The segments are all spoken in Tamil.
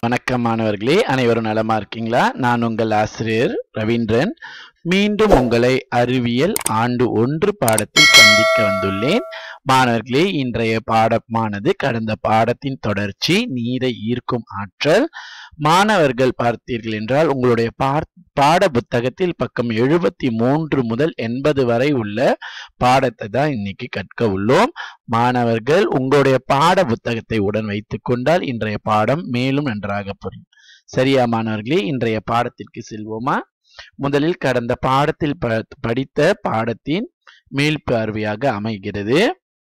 வணக்கம் மாணவர்களே அனைவரும் நலமா இருக்கீங்களா நான் உங்கள் ஆசிரியர் ரவீந்திரன் மீண்டும் உங்களை அறிவியல் ஆண்டு ஒன்று பாடத்தில் சந்திக்க வந்துள்ளேன் மாணவர்களே இன்றைய பாடமானது கடந்த பாடத்தின் தொடர்ச்சி நீரை ஈர்க்கும் ஆற்றல் மாணவர்கள் பார்த்தீர்கள் என்றால் உங்களுடைய பார்- பாட புத்தகத்தில் பக்கம் எழுபத்தி மூன்று முதல் எண்பது வரை உள்ள பாடத்தை தான் இன்னைக்கு கற்க உள்ளோம் மாணவர்கள் உங்களுடைய பாட புத்தகத்தை உடன் வைத்துக் கொண்டால் இன்றைய பாடம் மேலும் நன்றாக புரியும் சரியா மாணவர்களே இன்றைய பாடத்திற்கு செல்வோமா முதலில் கடந்த பாடத்தில் ப- படித்த பாடத்தின் மேல் பார்வையாக அமைகிறது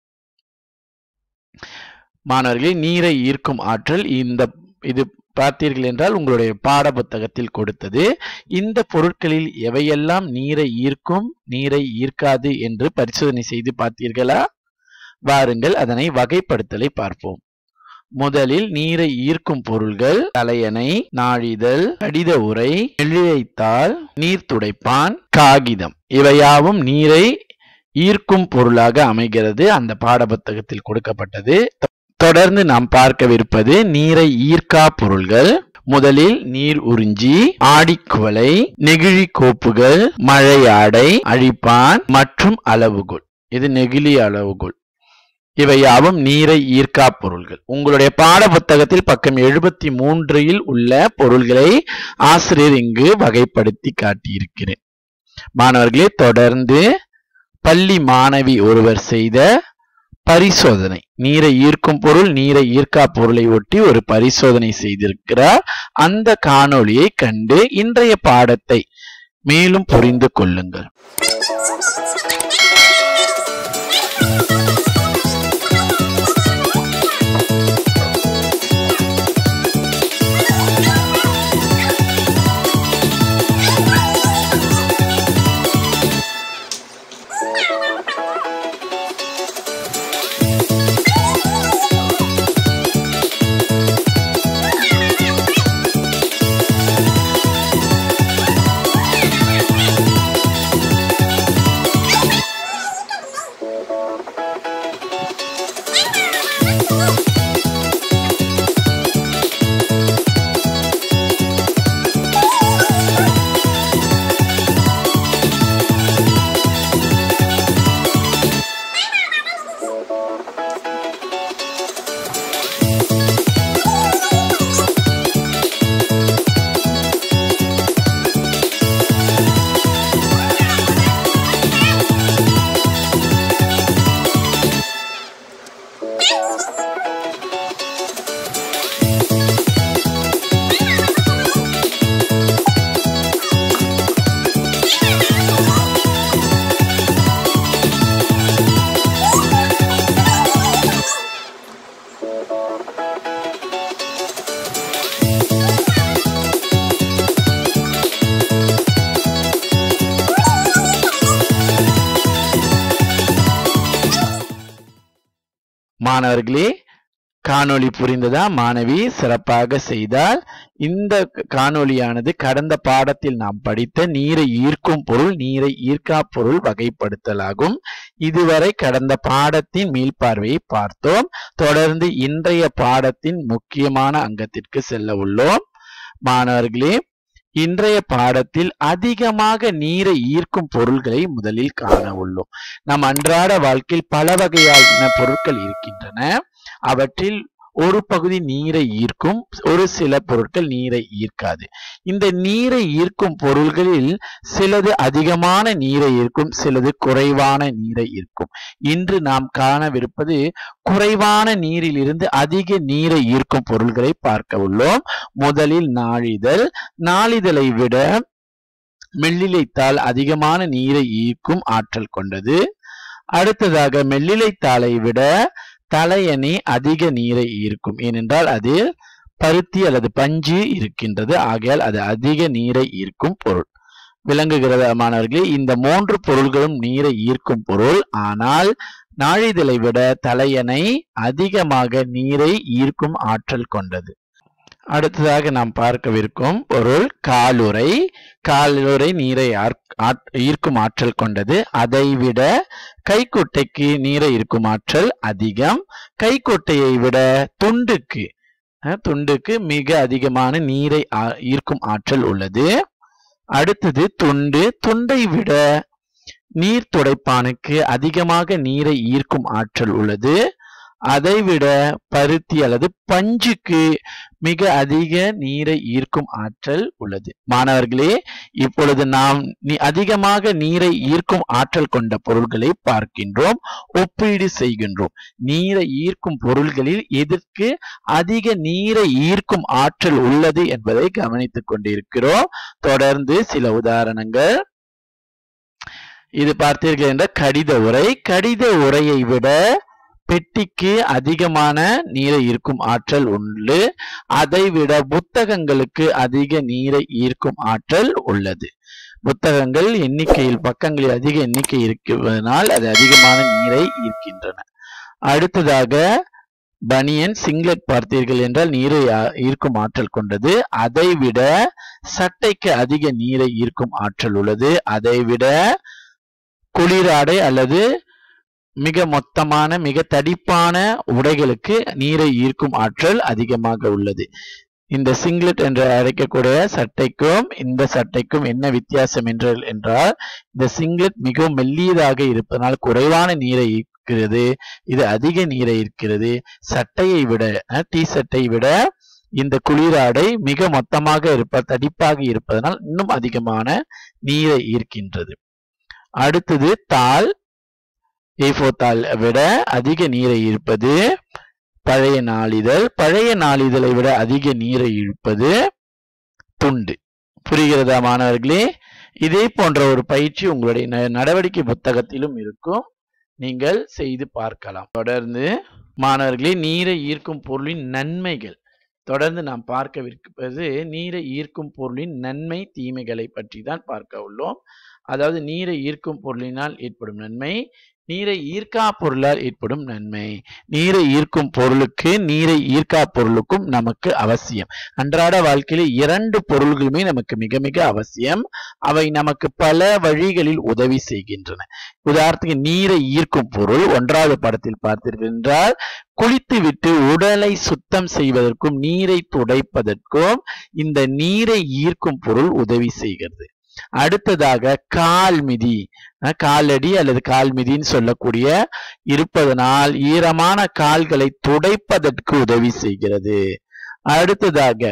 மாணவர்களே நீரை ஈர்க்கும் ஆற்றல் இந்த இது பார்த்தீர்கள் என்றால் உங்களுடைய பாட புத்தகத்தில் கொடுத்தது இந்த பொருட்களில் எவையெல்லாம் நீரை ஈர்க்கும் நீரை ஈர்க்காது என்று பரிசோதனை செய்து பார்த்தீர்களா வாருங்கள் அதனை வகைப்படுத்தலை பார்ப்போம் முதலில் நீரை ஈர்க்கும் பொருள்கள் தலையணை நாழிதழ் கடித உரை மெல்லிழைத்தாள் நீர் துடைப்பான் காகிதம் இவையாவும் நீரை ஈர்க்கும் பொருளாக அமைகிறது அந்த பாடப்புத்தகத்தில் கொடுக்கப்பட்டது தொடர்ந்து நாம் பார்க்கவிருப்பது நீரை ஈர்க்கா பொருள்கள் முதலில் நீர் உறிஞ்சி ஆடிக்குவளை நெகிழி கோப்புகள் மழை ஆடை அழிப்பான் மற்றும் அளவுகோல் இது நெகிழி அளவுகோல் இவை யாவும் நீரை ஈர்க்கா பொருள்கள் உங்களுடைய பாட புத்தகத்தில் பக்கம் எழுபத்தி மூன்றில் உள்ள பொருள்களை ஆசிரியர் இங்கு வகைப்படுத்தி காட்டியிருக்கிறேன் மாணவர்களே தொடர்ந்து பள்ளி மாணவி ஒருவர் செய்த பரிசோதனை நீரை ஈர்க்கும் பொருள் நீரை ஈர்க்கா பொருளை ஒட்டி ஒரு பரிசோதனை செய்திருக்கிறார் அந்த காணொளியை கண்டு இன்றைய பாடத்தை மேலும் புரிந்து கொள்ளுங்கள் மாணவர்களே காணொளி புரிந்ததா மாணவி சிறப்பாக செய்தால் இந்த காணொளியானது கடந்த பாடத்தில் நாம் படித்த நீரை ஈர்க்கும் பொருள் நீரை ஈர்க்கா பொருள் வகைப்படுத்தலாகும் இதுவரை கடந்த பாடத்தின் மீள்பார்வையை பார்த்தோம் தொடர்ந்து இன்றைய பாடத்தின் முக்கியமான அங்கத்திற்கு செல்ல உள்ளோம் மாணவர்களே இன்றைய பாடத்தில் அதிகமாக நீரை ஈர்க்கும் பொருள்களை முதலில் காண உள்ளோம் நம் அன்றாட வாழ்க்கையில் பல வகையான பொருட்கள் இருக்கின்றன அவற்றில் ஒரு பகுதி நீரை ஈர்க்கும் ஒரு சில பொருட்கள் நீரை ஈர்க்காது இந்த நீரை ஈர்க்கும் பொருள்களில் சிலது அதிகமான நீரை ஈர்க்கும் சிலது குறைவான நீரை ஈர்க்கும் இன்று நாம் காணவிருப்பது குறைவான நீரிலிருந்து அதிக நீரை ஈர்க்கும் பொருள்களை பார்க்க உள்ளோம் முதலில் நாளிதழ் நாளிதழை விட மெல்லிலைத்தாள் அதிகமான நீரை ஈர்க்கும் ஆற்றல் கொண்டது அடுத்ததாக மெல்லிலைத்தாளை விட தலையணி அதிக நீரை ஈர்க்கும் ஏனென்றால் அது பருத்தி அல்லது பஞ்சு இருக்கின்றது ஆகையால் அது அதிக நீரை ஈர்க்கும் பொருள் விளங்குகிறதா மாணவர்களே இந்த மூன்று பொருள்களும் நீரை ஈர்க்கும் பொருள் ஆனால் நாழிதழை விட தலையணை அதிகமாக நீரை ஈர்க்கும் ஆற்றல் கொண்டது அடுத்ததாக நாம் பார்க்கவிருக்கும் பொருள் காலுரை காலுரை நீரை ஆர்க்- ஆட்- ஈர்க்கும் ஆற்றல் கொண்டது அதைவிட கைக்குட்டைக்கு நீரை ஈர்க்கும் ஆற்றல் அதிகம் கைக்குட்டையை விட துண்டுக்கு அஹ், துண்டுக்கு மிக அதிகமான நீரை ஆ- ஈர்க்கும் ஆற்றல் உள்ளது அடுத்தது துண்டு துண்டை விட நீர் துடைப்பானுக்கு அதிகமாக நீரை ஈர்க்கும் ஆற்றல் உள்ளது அதைவிட பருத்தி அல்லது பஞ்சுக்கு மிக அதிக நீரை ஈர்க்கும் ஆற்றல் உள்ளது மாணவர்களே இப்பொழுது நாம் நி- அதிகமாக நீரை ஈர்க்கும் ஆற்றல் கொண்ட பொருள்களை பார்க்கின்றோம் ஒப்பீடு செய்கின்றோம் நீரை ஈர்க்கும் பொருள்களில் எதற்கு அதிக நீரை ஈர்க்கும் ஆற்றல் உள்ளது என்பதை கவனித்துக் கொண்டிருக்கிறோம் தொடர்ந்து சில உதாரணங்கள் இது பார்த்தீர்கள் என்ற கடித உரை கடித உரையை விட பெட்டிக்கு அதிகமான நீரை ஈர்க்கும் ஆற்றல் உண்டு அதை விட புத்தகங்களுக்கு அதிக நீரை ஈர்க்கும் ஆற்றல் உள்ளது புத்தகங்கள் எண்ணிக்கையில் பக்கங்களில் அதிக எண்ணிக்கை இருக்குவதனால் அது அதிகமான நீரை ஈர்க்கின்றன அடுத்ததாக பனியன் சிங்லெட் பார்த்தீர்கள் என்றால் நீரை ஆ- ஈர்க்கும் ஆற்றல் கொண்டது அதை விட சட்டைக்கு அதிக நீரை ஈர்க்கும் ஆற்றல் உள்ளது அதை விட குளிராடை அல்லது மிக மொத்தமான மிக தடிப்பான உடைகளுக்கு நீரை ஈர்க்கும் ஆற்றல் அதிகமாக உள்ளது இந்த சிங்லெட் என்று அழைக்கக்கூடிய சட்டைக்கும் இந்த சட்டைக்கும் என்ன வித்தியாசம் என்று என்றால் இந்த சிங்லெட் மிகவும் மெல்லியதாக இருப்பதனால் குறைவான நீரை ஈர்க்கிறது இது அதிக நீரை ஈர்க்கிறது சட்டையை விட டி சட்டை விட இந்த குளிராடை மிக மொத்தமாக இருப்ப தடிப்பாக இருப்பதனால் இன்னும் அதிகமான நீரை ஈர்க்கின்றது அடுத்தது தாள் ஏ4 தாள் விட அதிக நீரை ஈர்ப்பது பழைய நாளிதழ் பழைய நாளிதழை விட அதிக நீரை இழுப்பது துண்டு புரிகிறதா மாணவர்களே இதே போன்ற ஒரு பயிற்சி உங்களுடைய ந- நடவடிக்கை புத்தகத்திலும் இருக்கும் நீங்கள் செய்து பார்க்கலாம் தொடர்ந்து மாணவர்களே நீரை ஈர்க்கும் பொருளின் நன்மைகள் தொடர்ந்து நாம் பார்க்கவிருப்பது நீரை ஈர்க்கும் பொருளின் நன்மை தீமைகளை பற்றி தான் பார்க்க உள்ளோம் அதாவது நீரை ஈர்க்கும் பொருளினால் ஏற்படும் நன்மை நீரை ஈர்க்கா பொருளால் ஏற்படும் நன்மை நீரை ஈர்க்கும் பொருளுக்கு நீரை ஈர்க்கா பொருளுக்கும் நமக்கு அவசியம் அன்றாட வாழ்க்கையில இரண்டு பொருள்களுமே நமக்கு மிக மிக அவசியம் அவை நமக்கு பல வழிகளில் உதவி செய்கின்றன உதாரணத்துக்கு நீரை ஈர்க்கும் பொருள் ஒன்றாவது படத்தில் பார்த்தீர்கள் என்றால் குளித்துவிட்டு உடலை சுத்தம் செய்வதற்கும் நீரை துடைப்பதற்கும் இந்த நீரை ஈர்க்கும் பொருள் உதவி செய்கிறது அடுத்ததாக கால் மிதி அஹ் காலடி அல்லது கால் மிதின்னு சொல்லக்கூடிய இருப்பதனால் ஈரமான கால்களை துடைப்பதற்கு உதவி செய்கிறது அடுத்ததாக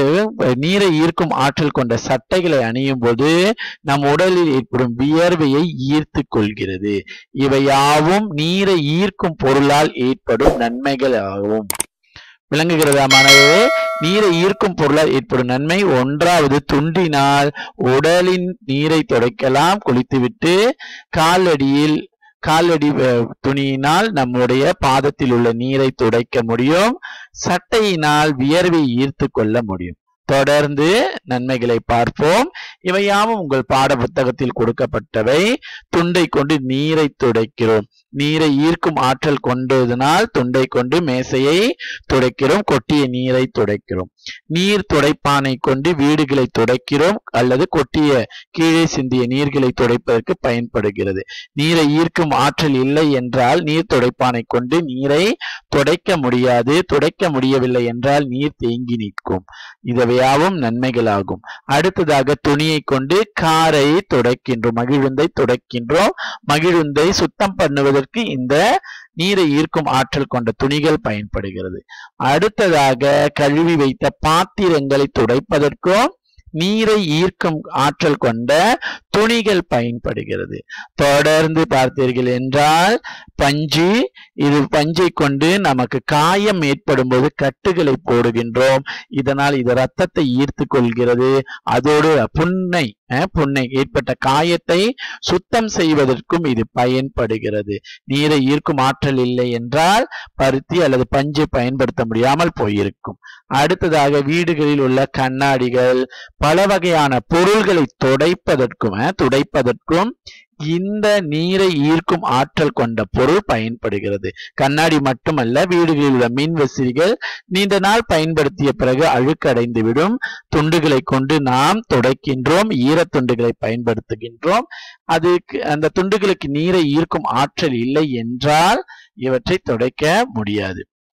இ- நீரை ஈர்க்கும் ஆற்றல் கொண்ட சட்டைகளை அணியும் போது நம் உடலில் ஏற்படும் வியர்வையை ஈர்த்து கொள்கிறது இவை யாவும் நீரை ஈர்க்கும் பொருளால் ஏற்படும் நன்மைகள் ஆகும் விளங்குகிறதா மாணவரே நீரை ஈர்க்கும் பொருளால் ஏற்படும் நன்மை ஒன்றாவது துண்டினால் உடலின் நீரை துடைக்கலாம் குளித்துவிட்டு காலடியில் காலடி அஹ், துணியினால் நம்முடைய பாதத்தில் உள்ள நீரை துடைக்க முடியும் சட்டையினால் வியர்வை ஈர்த்து கொள்ள முடியும் தொடர்ந்து நன்மைகளை பார்ப்போம் இவையாவும் உங்கள் பாட புத்தகத்தில் கொடுக்கப்பட்டவை துண்டை கொண்டு நீரை துடைக்கிறோம் நீரை ஈர்க்கும் ஆற்றல் கொண்டதனால் துண்டை கொண்டு மேசையை துடைக்கிறோம் கொட்டிய நீரை துடைக்கிறோம் நீர் துடைப்பானை கொண்டு வீடுகளை துடைக்கிறோம் அல்லது கொட்டிய கீழே சிந்திய நீர்களை துடைப்பதற்கு பயன்படுகிறது நீரை ஈர்க்கும் ஆற்றல் இல்லை என்றால் நீர் துடைப்பானை கொண்டு நீரை துடைக்க முடியாது துடைக்க முடியவில்லை என்றால் நீர் தேங்கி நிற்கும் இவையாவும் நன்மைகளாகும் அடுத்ததாக துணியை கொண்டு காரை துடைக்கின்றோம் மகிழுந்தை துடைக்கின்றோம் மகிழுந்தை சுத்தம் பண்ணுவதற்கு இந்த நீரை ஈர்க்கும் ஆற்றல் கொண்ட துணிகள் பயன்படுகிறது அடுத்ததாக கழுவி வைத்த பாத்திரங்களை துடைப்பதற்கும் நீரை ஈர்க்கும் ஆற்றல் கொண்ட துணிகள் பயன்படுகிறது தொடர்ந்து பார்த்தீர்கள் என்றால் பஞ்சு இது பஞ்சை கொண்டு நமக்கு காயம் ஏற்படும் போது கட்டுகளை போடுகின்றோம் இதனால் இது ரத்தத்தை ஈர்த்து கொள்கிறது அதோடு புண்ணை அஹ், புண்ணை ஏற்பட்ட காயத்தை சுத்தம் செய்வதற்கும் இது பயன்படுகிறது நீரை ஈர்க்கும் ஆற்றல் இல்லை என்றால் பருத்தி அல்லது பஞ்சை பயன்படுத்த முடியாமல் போயிருக்கும் அடுத்ததாக வீடுகளில் உள்ள கண்ணாடிகள் பல வகையான பொருள்களை துடைப்பதற்கும் அஹ், துடைப்பதற்கும் இந்த நீரை ஈர்க்கும் ஆற்றல் கொண்ட பொருள் பயன்படுகிறது கண்ணாடி மட்டுமல்ல வீடுகளில் உள்ள மின் விசிறிகள் நீண்ட நாள் பயன்படுத்திய பிறகு அழுக்கடைந்து விடும் துண்டுகளை கொண்டு நாம் துடைக்கின்றோம் ஈரத்துண்டுகளை பயன்படுத்துகின்றோம் அதுக்கு அந்த துண்டுகளுக்கு நீரை ஈர்க்கும் ஆற்றல் இல்லை என்றால் இவற்றை துடைக்க முடியாது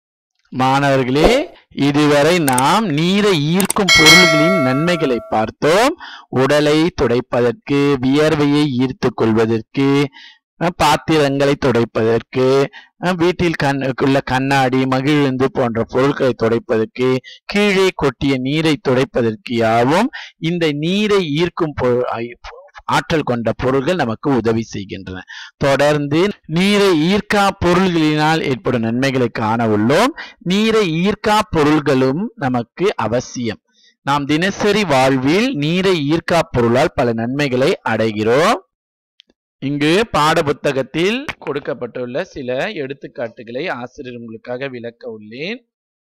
மாணவர்களே இதுவரை நாம் நீரை ஈர்க்கும் பொருள்களின் நன்மைகளை பார்த்தோம் உடலை துடைப்பதற்கு வியர்வையை ஈர்த்துக் கொள்வதற்கு அஹ், பாத்திரங்களை துடைப்பதற்கு அஹ், வீட்டில் கண் உள்ள கண்ணாடி மகிழுந்து போன்ற பொருட்களை துடைப்பதற்கு கீழே கொட்டிய நீரை துடைப்பதற்கு யாவும் இந்த நீரை ஈர்க்கும் பொரு- ஐ- ஆற்றல் கொண்ட பொருள்கள் நமக்கு உதவி செய்கின்றன தொடர்ந்து நீரை ஈர்க்கா பொருள்களினால் ஏற்படும் நன்மைகளை காண உள்ளோம் நீரை ஈர்க்கா பொருள்களும் நமக்கு அவசியம் நாம் தினசரி வாழ்வில் நீரை ஈர்க்கா பொருளால் பல நன்மைகளை அடைகிறோம் இங்கு பாட புத்தகத்தில் கொடுக்கப்பட்டுள்ள சில எடுத்துக்காட்டுகளை ஆசிரியர் உங்களுக்காக விளக்க உள்ளேன்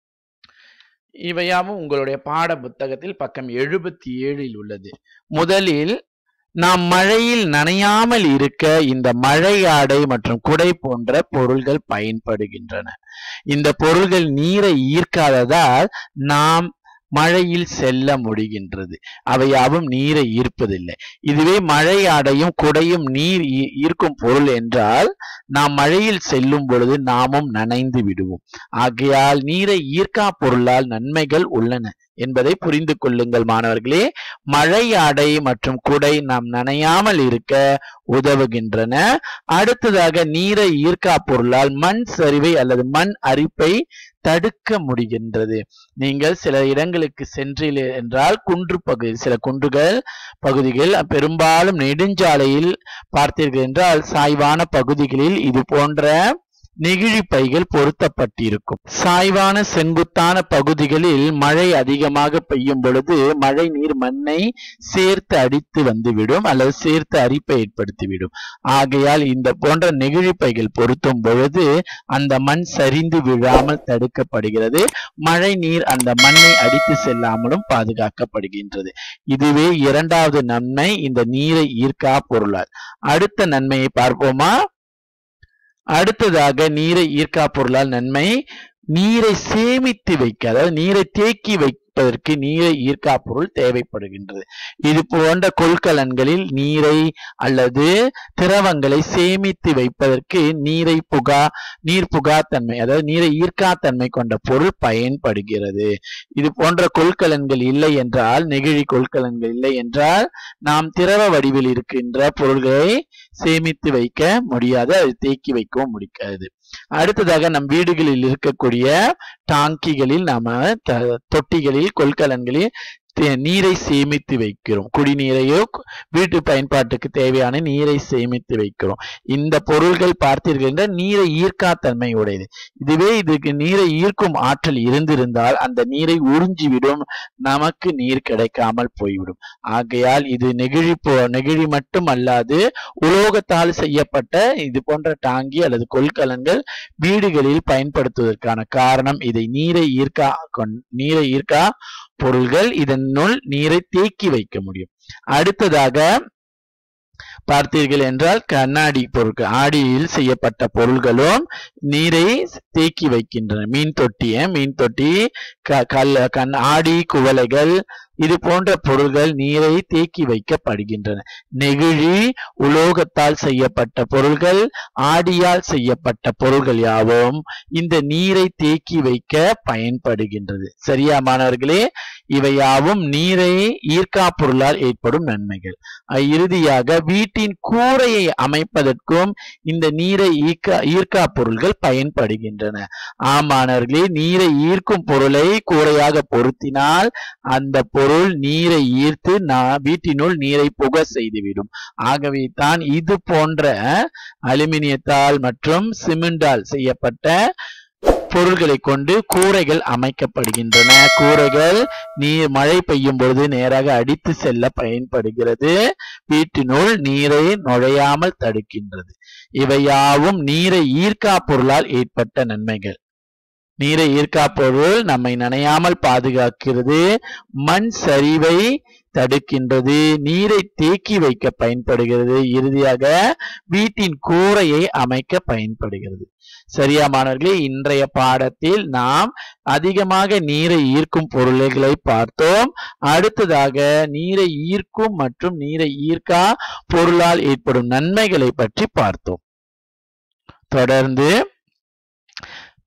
இவையாவும் உங்களுடைய பாட புத்தகத்தில் பக்கம் எழுபத்தி ஏழில் உள்ளது முதலில் நாம் மழையில் நனையாமல் இருக்க இந்த மழை ஆடை மற்றும் குடை போன்ற பொருள்கள் பயன்படுகின்றன இந்த பொருள்கள் நீரை ஈர்க்காததால் நாம் மழையில் செல்ல முடிகின்றது அவையாவும் நீரை ஈர்ப்பதில்லை இதுவே மழை ஆடையும் குடையும் நீர் ஈ- ஈர்க்கும் பொருள் என்றால் நாம் மழையில் செல்லும் பொழுது நாமும் நனைந்து விடுவோம் ஆகையால் நீரை ஈர்க்கா பொருளால் நன்மைகள் உள்ளன என்பதை புரிந்து கொள்ளுங்கள் மாணவர்களே மழை ஆடை மற்றும் குடை நாம் நனையாமல் இருக்க உதவுகின்றன அடுத்ததாக நீரை ஈர்க்கா பொருளால் மண் சரிவை அல்லது மண் அரிப்பை தடுக்க முடிகின்றது நீங்கள் சில இடங்களுக்கு சென்றீர்கள் என்றால் குன்று பகுதி சில குன்றுகள் பகுதிகள் பெரும்பாலும் நெடுஞ்சாலையில் பார்த்தீர்கள் என்றால் சாய்வான பகுதிகளில் இது போன்ற நெகிழி பைகள் பொருத்தப்பட்டிருக்கும் சாய்வான செங்குத்தான பகுதிகளில் மழை அதிகமாக பெய்யும் பொழுது மழை நீர் மண்ணை சேர்த்து அடித்து வந்துவிடும் அல்லது சேர்த்து அரிப்பை ஏற்படுத்திவிடும் ஆகையால் இந்த போன்ற நெகிழி பைகள் பொருத்தும் பொழுது அந்த மண் சரிந்து விழாமல் தடுக்கப்படுகிறது மழை நீர் அந்த மண்ணை அடித்து செல்லாமலும் பாதுகாக்கப்படுகின்றது இதுவே இரண்டாவது நன்மை இந்த நீரை ஈர்க்கா பொருளால் அடுத்த நன்மையை பார்ப்போமா அடுத்ததாக நீரை ஈர்க்கா பொருளால் நன்மை நீரை சேமித்து வைக்க அதாவது நீரை தேக்கி வைப்பதற்கு நீரை ஈர்க்கா பொருள் தேவைப்படுகின்றது இது போன்ற கொள்கலன்களில் நீரை அல்லது திரவங்களை சேமித்து வைப்பதற்கு நீரை புகா நீர் புகாத்தன்மை அதாவது நீரை ஈர்க்காத்தன்மை கொண்ட பொருள் பயன்படுகிறது இது போன்ற கொள்கலன்கள் இல்லை என்றால் நெகிழி கொள்கலன்கள் இல்லை என்றால் நாம் திரவ வடிவில் இருக்கின்ற பொருள்களை சேமித்து வைக்க முடியாது அது தேக்கி வைக்கவும் முடியாது அடுத்ததாக நம் வீடுகளில் இருக்கக்கூடிய டாங்கிகளில் நாம த- தொட்டிகளில் கொள்கலன்களில் தே- நீரை சேமித்து வைக்கிறோம் குடிநீரையோ கு- வீட்டு பயன்பாட்டுக்கு தேவையான நீரை சேமித்து வைக்கிறோம் இந்த பொருள்கள் பார்த்தீர்கள் என்றால் நீரை ஈர்க்காத்தன்மை உடையது இதுவே இதுக்கு நீரை ஈர்க்கும் ஆற்றல் இருந்திருந்தால் அந்த நீரை உறிஞ்சிவிடும் நமக்கு நீர் கிடைக்காமல் போய்விடும் ஆகையால் இது நெகிழி போ நெகிழி மட்டும் அல்லாது உலோகத்தால் செய்யப்பட்ட இது போன்ற டாங்கி அல்லது கொள்கலன்கள் வீடுகளில் பயன்படுத்துவதற்கான காரணம் இதை நீரை ஈர்க்கா கொண்- நீரை ஈர்க்கா பொருள்கள் இதனுள் நீரை தேக்கி வைக்க முடியும் அடுத்ததாக பார்த்தீர்கள் என்றால் கண்ணாடி பொருட்கள் ஆடியில் செய்யப்பட்ட பொருள்களும் நீரை தேக்கி வைக்கின்றன மீன் தொட்டி அஹ், மீன் தொட்டி க- கல் கண் ஆடி குவளைகள் இது போன்ற பொருள்கள் நீரை தேக்கி வைக்கப்படுகின்றன நெகிழி உலோகத்தால் செய்யப்பட்ட பொருள்கள் ஆடியால் செய்யப்பட்ட பொருள்கள் யாவும் இந்த நீரை தேக்கி வைக்க பயன்படுகின்றது சரியா மாணவர்களே இவையாவும் நீரை ஈர்க்கா பொருளால் ஏற்படும் நன்மைகள் அஹ் இறுதியாக வீட்டின் கூரையை அமைப்பதற்கும் இந்த நீரை ஈர்க்கா ஈர்க்கா பொருள்கள் பயன்படுகின்றன ஆமாணவர்களே நீரை ஈர்க்கும் பொருளை கூரையாக பொருத்தினால் அந்த பொருள் நீரை ஈர்த்து நா- வீட்டினுள் நீரை புக செய்துவிடும் ஆகவே தான் இது போன்ற அலுமினியத்தால் மற்றும் சிமெண்டால் செய்யப்பட்ட பொருள்களை கொண்டு கூரைகள் அமைக்கப்படுகின்றன கூரைகள் நீர் மழை பெய்யும் பொழுது நேராக அடித்து செல்ல பயன்படுகிறது வீட்டினுள் நீரை நுழையாமல் தடுக்கின்றது இவையாவும் நீரை ஈர்க்கா பொருளால் ஏற்பட்ட நன்மைகள் நீரை ஈர்க்கா பொருள் நம்மை நனையாமல் பாதுகாக்கிறது மண் சரிவை தடுக்கின்றது நீரை தேக்கி வைக்க பயன்படுகிறது இறுதியாக வீட்டின் கூரையை அமைக்க பயன்படுகிறது சரியா மாணவர்களே இன்றைய பாடத்தில் நாம் அதிகமாக நீரை ஈர்க்கும் பொருள்களை பார்த்தோம் அடுத்ததாக நீரை ஈர்க்கும் மற்றும் நீரை ஈர்க்கா பொருளால் ஏற்படும் நன்மைகளை பற்றி பார்த்தோம் தொடர்ந்து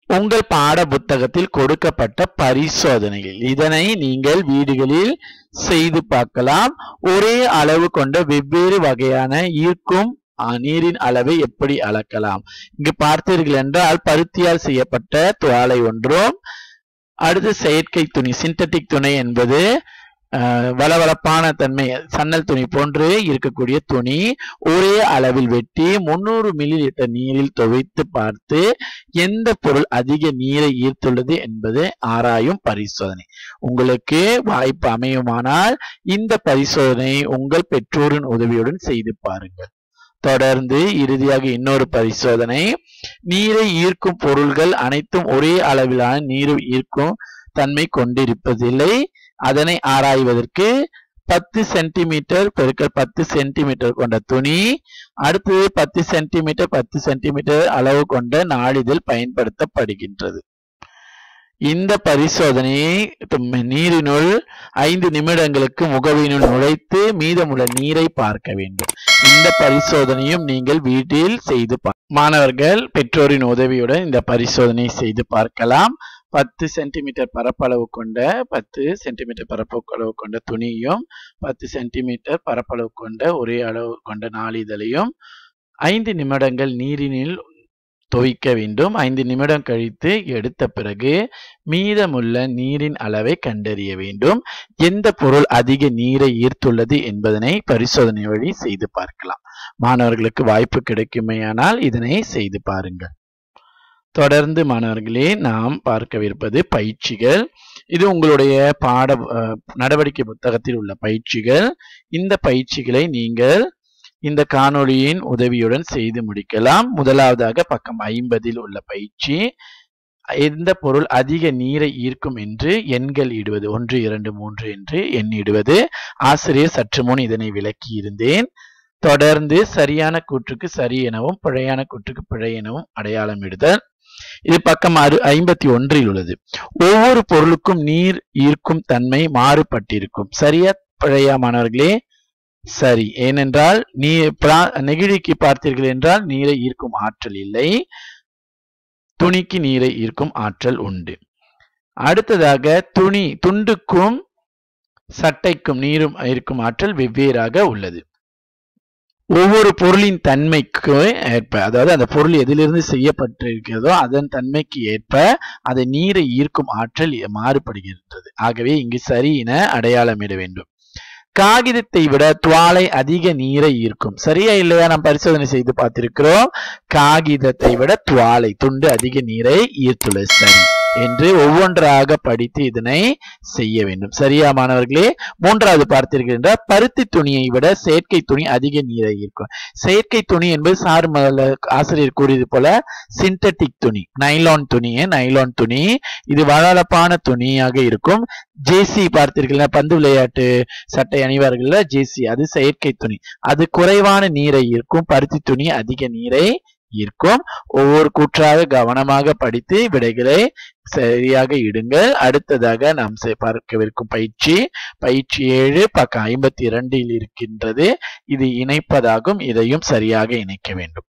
உங்கள் பாட புத்தகத்தில் கொடுக்கப்பட்ட பரிசோதனைகள் இதனை நீங்கள் வீடுகளில் செய்து பார்க்கலாம் ஒரே அளவு கொண்ட வெவ்வேறு வகையான ஈர்க்கும் அஹ், நீரின் அளவை எப்படி அளக்கலாம் இங்கு பார்த்தீர்கள் என்றால் பருத்தியால் செய்யப்பட்ட துவாலை ஒன்றும் அடுத்து செயற்கை துணி சிந்தட்டிக் துணி என்பது அஹ், வளவளப்பான தன்மை சன்னல் துணி போன்று இருக்கக்கூடிய துணி ஒரே அளவில் வெட்டி முன்னூறு மில்லி லிட்டர் நீரில் துவைத்து பார்த்து எந்த பொருள் அதிக நீரை ஈர்த்துள்ளது என்பது ஆராயும் பரிசோதனை உங்களுக்கு வாய்ப்பு அமையுமானால் இந்த பரிசோதனை உங்கள் பெற்றோரின் உதவியுடன் செய்து பாருங்கள் தொடர்ந்து இறுதியாக இன்னொரு பரிசோதனை நீரை ஈர்க்கும் பொருள்கள் அனைத்தும் ஒரே அளவிலான நீரை ஈர்க்கும் தன்மை கொண்டிருப்பதில்லை அதனை ஆராய்வதற்கு பத்து சென்டிமீட்டர் பெருக்கல் பத்து சென்டிமீட்டர் கொண்ட துணி அடுத்தது பத்து சென்டிமீட்டர் பத்து சென்டிமீட்டர் அளவு கொண்ட நாளிதழ் பயன்படுத்தப்படுகின்றது இந்த பரிசோதனையை தும் நீரினுள் ஐந்து நிமிடங்களுக்கு முகவினுள் நுழைத்து மீதமுள்ள நீரை பார்க்க வேண்டும் இந்த பரிசோதனையும் நீங்கள் வீட்டில் செய்து பா- மாணவர்கள் பெற்றோரின் உதவியுடன் இந்த பரிசோதனை செய்து பார்க்கலாம் பத்து சென்டிமீட்டர் பரப்பளவு கொண்ட பத்து சென்டிமீட்டர் பரப்பளவு கொண்ட துணியும் பத்து சென்டிமீட்டர் பரப்பளவு கொண்ட ஒரே அளவு கொண்ட நாளிதழையும் ஐந்து நிமிடங்கள் நீரினில் துவைக்க வேண்டும் ஐந்து நிமிடம் கழித்து எடுத்த பிறகு மீதமுள்ள நீரின் அளவை கண்டறிய வேண்டும் எந்த பொருள் அதிக நீரை ஈர்த்துள்ளது என்பதனை பரிசோதனை வழி செய்து பார்க்கலாம் மாணவர்களுக்கு வாய்ப்பு கிடைக்குமேயானால் இதனை செய்து பாருங்கள் தொடர்ந்து மாணவர்களே நாம் பார்க்கவிருப்பது பயிற்சிகள் இது உங்களுடைய பாட அஹ், நடவடிக்கை புத்தகத்தில் உள்ள பயிற்சிகள் இந்த பயிற்சிகளை நீங்கள் இந்த காணொளியின் உதவியுடன் செய்து முடிக்கலாம் முதலாவதாக பக்கம் ஐம்பதில் உள்ள பயிற்சி எந்த பொருள் அதிக நீரை ஈர்க்கும் என்று எண்கள் இடுவது ஒன்று இரண்டு மூன்று என்று எண்ணிடுவது ஆசிரியர் சற்று முன் இதனை விளக்கி இருந்தேன் தொடர்ந்து சரியான கூற்றுக்கு சரி எனவும் பிழையான கூற்றுக்கு பிழை எனவும் அடையாளம் இடுதல் இது பக்கம் அறு ஐம்பத்தி ஒன்றில் உள்ளது ஒவ்வொரு பொருளுக்கும் நீர் ஈர்க்கும் தன்மை மாறுபட்டிருக்கும் சரியா பிழையா மாணவர்களே சரி ஏனென்றால் நீ பிரா- நெகிழிக்கு பார்த்தீர்கள் என்றால் நீரை ஈர்க்கும் ஆற்றல் இல்லை துணிக்கு நீரை ஈர்க்கும் ஆற்றல் உண்டு அடுத்ததாக துணி துண்டுக்கும் சட்டைக்கும் நீரும் ஈர்க்கும் ஆற்றல் வெவ்வேறாக உள்ளது ஒவ்வொரு பொருளின் தன்மைக்கு ஏற்ப அதாவது அந்த பொருள் எதிலிருந்து செய்யப்பட்டிருக்கிறதோ அதன் தன்மைக்கு ஏற்ப அதை நீரை ஈர்க்கும் ஆற்றல் மாறுபடுகின்றது ஆகவே இங்கு சரி என அடையாளமிட வேண்டும் காகிதத்தை விட துவாலை அதிக நீரை ஈர்க்கும் சரியா இல்லையா நாம் பரிசோதனை செய்து பார்த்திருக்கிறோம் காகிதத்தை விட துவாலை துண்டு அதிக நீரை ஈர்த்துள்ளது சரி என்று ஒவ்வொன்றாக படித்து இதனை செய்ய வேண்டும் சரியா மாணவர்களே மூன்றாவது பார்த்தீர்கள் என்றால் பருத்தி துணியை விட செயற்கை துணி அதிக நீரை ஈர்க்கும் செயற்கை துணி என்பது சார் முதல்ல ஆசிரியர் கூறியது போல சிந்தட்டிக் துணி நைலான் துணி நைலான் துணி இது வளவளப்பான துணியாக இருக்கும் ஜேசி பார்த்தீர்களா பந்து விளையாட்டு சட்டை அணிவார்கள்ல ஜேசி அது செயற்கை துணி அது குறைவான நீரை ஈர்க்கும் பருத்தி துணி அதிக நீரை ஈர்க்கும் ஒவ்வொரு கூற்றாக கவனமாக படித்து விடைகளை சரியாக இடுங்கள் அடுத்ததாக நாம் செ- பார்க்கவிருக்கும் பயிற்சி பயிற்சி ஏழு பக்கம் ஐம்பத்தி இரண்டில் இருக்கின்றது இது இணைப்பதாகும் இதையும் சரியாக இணைக்க வேண்டும்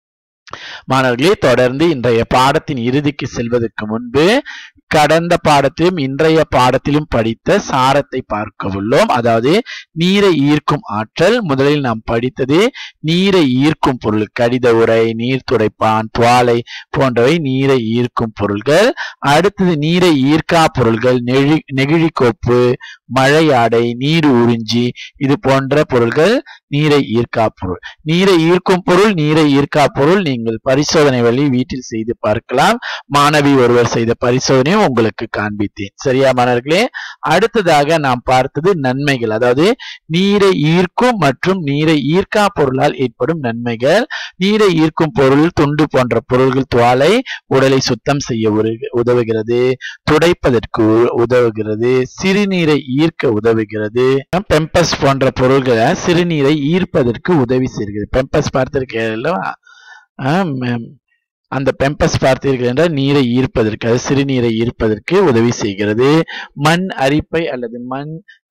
மாணவர்களே தொடர்ந்து இன்றைய பாடத்தின் இறுதிக்கு செல்வதற்கு முன்பு கடந்த பாடத்திலும் இன்றைய பாடத்திலும் படித்த சாரத்தை பார்க்க உள்ளோம் அதாவது நீரை ஈர்க்கும் ஆற்றல் முதலில் நாம் படித்தது நீரை ஈர்க்கும் பொருள் கடித உரை நீர் துடைப்பான் துவாலை போன்றவை நீரை ஈர்க்கும் பொருள்கள் அடுத்தது நீரை ஈர்க்கா பொருள்கள் நெழி நெகிழி கோப்பு மழை ஆடை நீர் உறிஞ்சி இது போன்ற பொருள்கள் நீரை ஈர்க்கா பொருள் நீரை ஈர்க்கும் பொருள் நீரை ஈர்க்கா பொருள் நீங்கள் பரிசோதனை வழி வீட்டில் செய்து பார்க்கலாம் மாணவி ஒருவர் செய்த பரிசோதனையும் உங்களுக்கு காண்பித்தேன் சரியா மாணவர்களே அடுத்ததாக நாம் பார்த்தது நன்மைகள் அதாவது நீரை ஈர்க்கும் மற்றும் நீரை ஈர்க்கா பொருளால் ஏற்படும் நன்மைகள் நீரை ஈர்க்கும் பொருள் துண்டு போன்ற பொருள்கள் துவாலை உடலை சுத்தம் செய்ய உரு- உதவுகிறது துடைப்பதற்கு உ- உதவுகிறது சிறுநீரை ஈர்க்க உதவுகிறது பெம்பஸ் போன்ற பொருள்களை சிறுநீரை ஈர்ப்பதற்கு உதவி செய்கிறது பெம்பஸ் பார்த்திருக்கீங்களா ஆஹ் ம், அந்த பெம்பஸ் பார்த்தீர்கள் என்றால் நீரை ஈர்ப்பதற்கு அது சிறுநீரை ஈர்ப்பதற்கு உதவி செய்கிறது மண் அரிப்பை அல்லது மண்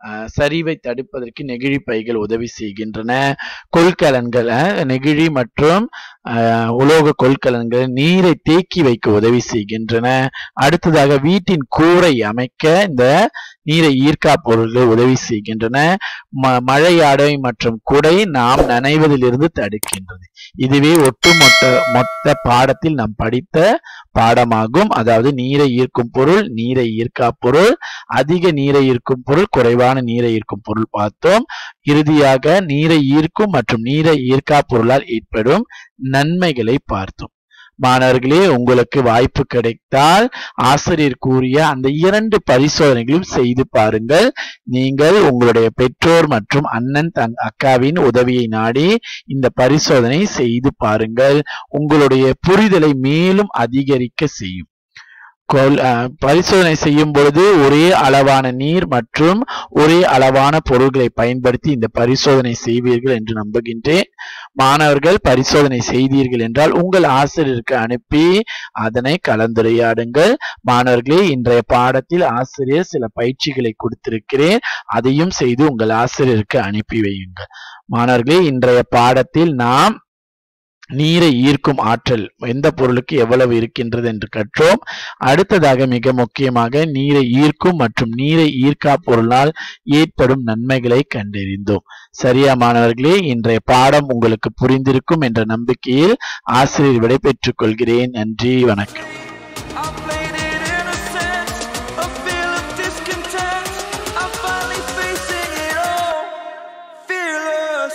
அஹ், சரிவை தடுப்பதற்கு நெகிழி பைகள் உதவி செய்கின்றன கொள்கலன்கள் அஹ், நெகிழி மற்றும் அஹ், உலோக கொள்கலன்கள் நீரை தேக்கி வைக்க உதவி செய்கின்றன அடுத்ததாக வீட்டின் கூரை அமைக்க இந்த நீரை ஈர்க்கா பொருள்கள் உதவி செய்கின்றன ம- மழையாடை மற்றும் குடை நாம் நனைவதிலிருந்து தடுக்கின்றது இதுவே ஒட்டுமொத்த மொத்த பாடத்தில் நாம் படித்த பாடமாகும் அதாவது நீரை ஈர்க்கும் பொருள் நீரை ஈர்க்கா பொருள் அதிக நீரை ஈர்க்கும் பொருள் குறைவான நீரை ஈர்க்கும் பொருள் பார்த்தோம் இறுதியாக நீரை ஈர்க்கும் மற்றும் நீரை ஈர்க்கா பொருளால் ஏற்படும் நன்மைகளை பார்த்தோம் மாணவர்களே உங்களுக்கு வாய்ப்பு கிடைத்தால் ஆசிரியர் கூறிய அந்த இரண்டு பரிசோதனைகளும் செய்து பாருங்கள் நீங்கள் உங்களுடைய பெற்றோர் மற்றும் அண்ணன் தங் அக்காவின் உதவியை நாடி இந்த பரிசோதனை செய்து பாருங்கள் உங்களுடைய புரிதலை மேலும் அதிகரிக்க செய்யும் கொல்- அஹ், பரிசோதனை செய்யும் பொழுது ஒரே அளவான நீர் மற்றும் ஒரே அளவான பொருள்களை பயன்படுத்தி இந்த பரிசோதனை செய்வீர்கள் என்று நம்புகின்றேன் மாணவர்கள் பரிசோதனை செய்தீர்கள் என்றால் உங்கள் ஆசிரியருக்கு அனுப்பி அதனை கலந்துரையாடுங்கள் மாணவர்களே இன்றைய பாடத்தில் ஆசிரியர் சில பயிற்சிகளை கொடுத்திருக்கிறேன் அதையும் செய்து உங்கள் ஆசிரியருக்கு அனுப்பி வையுங்கள் மாணவர்களே இன்றைய பாடத்தில் நாம் நீரை ஈர்க்கும் ஆற்றல் எந்த பொருளுக்கு எவ்வளவு இருக்கின்றது என்று கற்றோம் அடுத்ததாக மிக முக்கியமாக நீரை ஈர்க்கும் மற்றும் நீரை ஈர்க்கா பொருளால் ஏற்படும் நன்மைகளை கண்டறிந்தோம் சரியா மாணவர்களே இன்றைய பாடம் உங்களுக்கு புரிந்திருக்கும் என்ற நம்பிக்கையில் ஆசிரியர் விடைபெற்றுக் கொள்கிறேன் நன்றி வணக்கம் I played it innocent, a feel of discontent. I'm finally facing it all, fearless.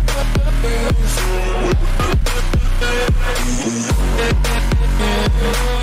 Thank you.